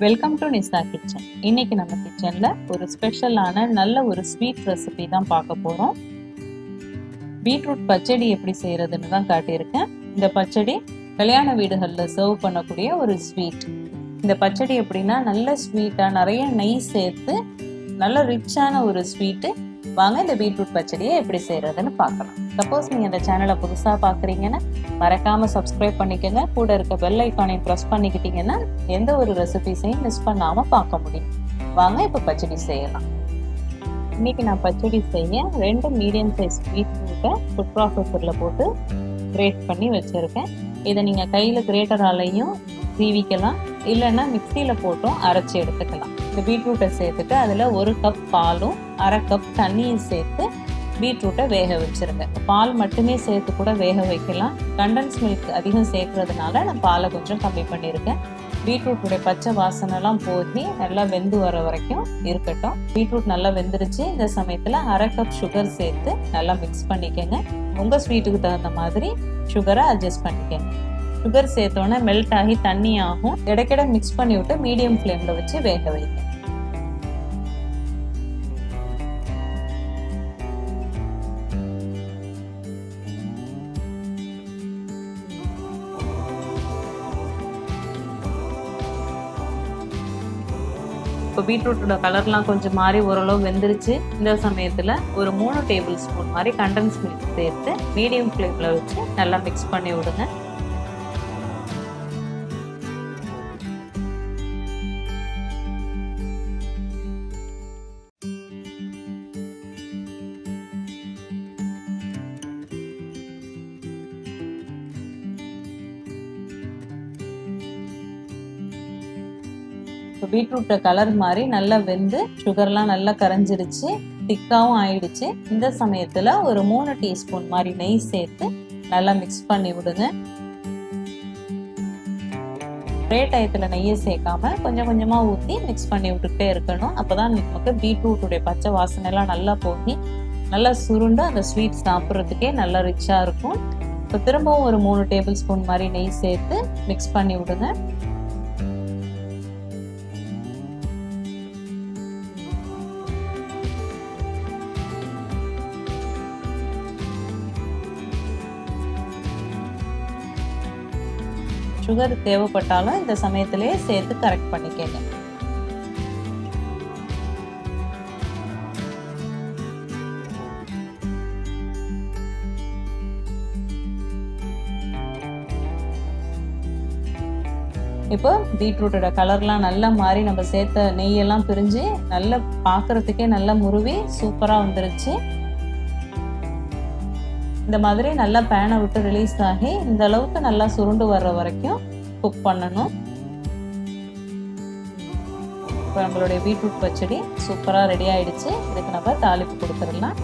welcome to நிஸ்தா kitchen இன்னைக்கு நம்ம கிச்சன்ல ஒரு ஸ்பெஷலான நல்ல ஒரு ஸ்வீட் ரெசிபி தான் பார்க்க போறோம் பீட்ரூட் பச்சடி எப்படி செய்யறதுன்னு தான் காட்டியிருக்கேன் இந்த பச்சடி கல்யாண வீடுகளில் சர்வ் பண்ணக்கூடிய ஒரு ஸ்வீட் இந்த பச்சடி எப்படின்னா நல்ல ஸ்வீட்டா நிறைய நெய் சேர்த்து நல்ல ரிச்சான ஒரு ஸ்வீட்டு வாங்க இந்த பீட்ரூட் பச்சடியை எப்படி செய்யறதுன்னு பார்க்கலாம் சப்போஸ் நீங்க இந்த சேனலை புதுசா பாக்குறீங்கன்னா மறக்காம சப்ஸ்கிரைப் பண்ணிக்கோங்க கூட இருக்க பெல் ஐக்கானையும் ப்ரெஸ் பண்ணிக்கிட்டீங்கன்னா எந்த ஒரு ரெசிபிஸையும் மிஸ் பண்ணாம பார்க்க முடியும் வாங்க இப்போ பச்சடி செய்யலாம் இன்னைக்கு நான் பச்சடி செய்ய ரெண்டு மீடியம் சைஸ் பீட்ரூட்டை ஃபுட் ப்ராசஸரில் போட்டு கிரேட் பண்ணி வச்சுருக்கேன் இதை நீங்கள் கையில் கிரேட்டராலையும் சீவிக்கலாம் இல்லைன்னா மிக்சியில் போட்டும் அரைச்சி எடுத்துக்கலாம் இந்த பீட்ரூட்டை சேர்த்துட்டு அதில் ஒரு கப் பாலும் அரை கப் தண்ணியும் சேர்த்து பீட்ரூட்டை வேக வச்சுருங்க பால் மட்டுமே சேர்த்து கூட வேக வைக்கலாம் கண்டன்ஸ் மில்க் அதிகம் சேர்க்கறதுனால நான் பாலை கொஞ்சம் கம்மி பண்ணியிருக்கேன் பீட்ரூட்டுடைய பச்சை வாசனைலாம் போய் நல்லா வெந்து வர வரைக்கும் இருக்கட்டும் பீட்ரூட் நல்லா வெந்துருச்சு இந்த சமயத்தில் அரை கப் சுகர் சேர்த்து நல்லா மிக்ஸ் பண்ணிக்கோங்க உங்கள் ஸ்வீட்டுக்கு தகுந்த மாதிரி சுகரை அட்ஜஸ்ட் பண்ணிக்கோங்க சுகர் சேர்த்தோன்னே மெல்ட் ஆகி தண்ணி ஆகும் இடைக்கிட மிக்ஸ் பண்ணி விட்டு மீடியம் ஃப்ளேமில் வச்சு வேக வைங்க இப்போ பீட்ரூட்டோட கலர்லாம் கொஞ்சம் மாறி ஓரளவு வெந்துருச்சு இந்த சமயத்தில் ஒரு மூணு டேபிள் ஸ்பூன் மாதிரி கண்டன்ஸ் மில்க் சேர்த்து மீடியம் ஃப்ளேமில் வச்சு நல்லா மிக்ஸ் பண்ணி விடுங்க இப்போ பீட்ரூட்டை கலர் மாதிரி நல்லா வெந்து சுகர்லாம் நல்லா கரைஞ்சிருச்சு திக்காவும் ஆயிடுச்சு இந்த சமயத்தில் ஒரு மூணு டீஸ்பூன் மாதிரி நெய் சேர்த்து நல்லா மிக்ஸ் பண்ணி விடுங்க ஒரே டயத்தில் நெய்யை சேர்க்காம கொஞ்சம் கொஞ்சமாக ஊற்றி மிக்ஸ் பண்ணி விட்டுக்கிட்டே இருக்கணும் அப்போ தான் நமக்கு பீட்ரூட்டுடைய பச்சை வாசனைலாம் நல்லா போகி நல்லா சுருண்டு அந்த ஸ்வீட் சாப்பிட்றதுக்கே நல்லா ரிச்சாக இருக்கும் இப்போ திரும்பவும் ஒரு மூணு டேபிள் ஸ்பூன் மாதிரி நெய் சேர்த்து மிக்ஸ் பண்ணி விடுங்க சுகர் தேவைப்பட்டாலும் இந்த சமயத்திலேயே சேர்த்து கரெக்ட் பண்ணிக்கங்க இப்போ பீட்ரூட்டோட கலர்லாம் நல்லா மாறி நம்ம சேர்த்த நெய்யெல்லாம் பிரிஞ்சு நல்லா பார்க்கறதுக்கே நல்லா முருவி சூப்பராக வந்துருச்சு இந்த மாதிரி நல்லா பேனை விட்டு ரிலீஸ் ஆகி இந்த அளவுக்கு நல்லா சுருண்டு வர்ற வரைக்கும் குக் பண்ணணும் இப்போ நம்மளுடைய பீட்ரூட் பச்சடி சூப்பராக ரெடி ஆயிடுச்சு இதுக்கு நம்ம தாளிப்பு கொடுத்துடலாம்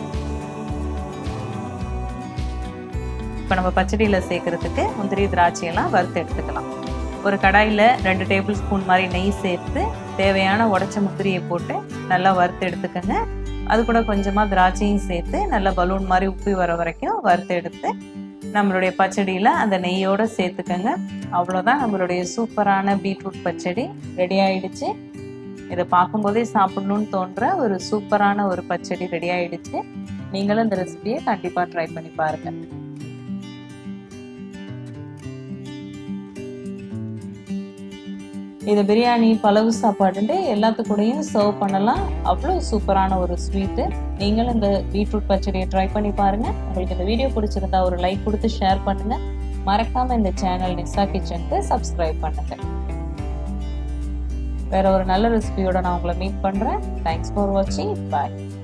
இப்போ நம்ம பச்சடியில் சேர்க்கறதுக்கு முந்திரி திராட்சையெல்லாம் வறுத்து எடுத்துக்கலாம் ஒரு கடாயில் ரெண்டு டேபிள் ஸ்பூன் மாதிரி நெய் சேர்த்து தேவையான உடச்ச முந்திரியை போட்டு நல்லா வறுத்து எடுத்துக்கோங்க அது கூட கொஞ்சமாக திராட்சையும் சேர்த்து நல்லா பலூன் மாதிரி உப்பி வர வரைக்கும் வறுத்து எடுத்து நம்மளுடைய பச்சடியில் அந்த நெய்யோடு சேர்த்துக்கோங்க அவ்வளோதான் நம்மளுடைய சூப்பரான பீட்ரூட் பச்சடி ரெடி ஆயிடுச்சு இதை பார்க்கும்போதே சாப்பிடணும்னு தோன்ற ஒரு சூப்பரான ஒரு பச்சடி ரெடி ஆயிடுச்சு நீங்களும் இந்த ரெசிபியை கண்டிப்பாக ட்ரை பண்ணி பாருங்கள் இது பிரியாணி பலவு சாப்பாடுன்ட்டு எல்லாத்துக்கூடையும் சர்வ் பண்ணலாம் அவ்வளோ சூப்பரான ஒரு ஸ்வீட்டு நீங்களும் இந்த பீட்ரூட் பச்சடியை ட்ரை பண்ணி பாருங்க உங்களுக்கு இந்த வீடியோ பிடிச்சிருந்தா ஒரு லைக் கொடுத்து ஷேர் பண்ணுங்க மறக்காம இந்த சேனல் நிசா கிச்சனுக்கு சப்ஸ்கிரைப் பண்ணுங்க வேற ஒரு நல்ல ரெசிபியோட நான் உங்களை மீட் பண்றேன் தேங்க்ஸ் ஃபார் வாட்சிங் பாய்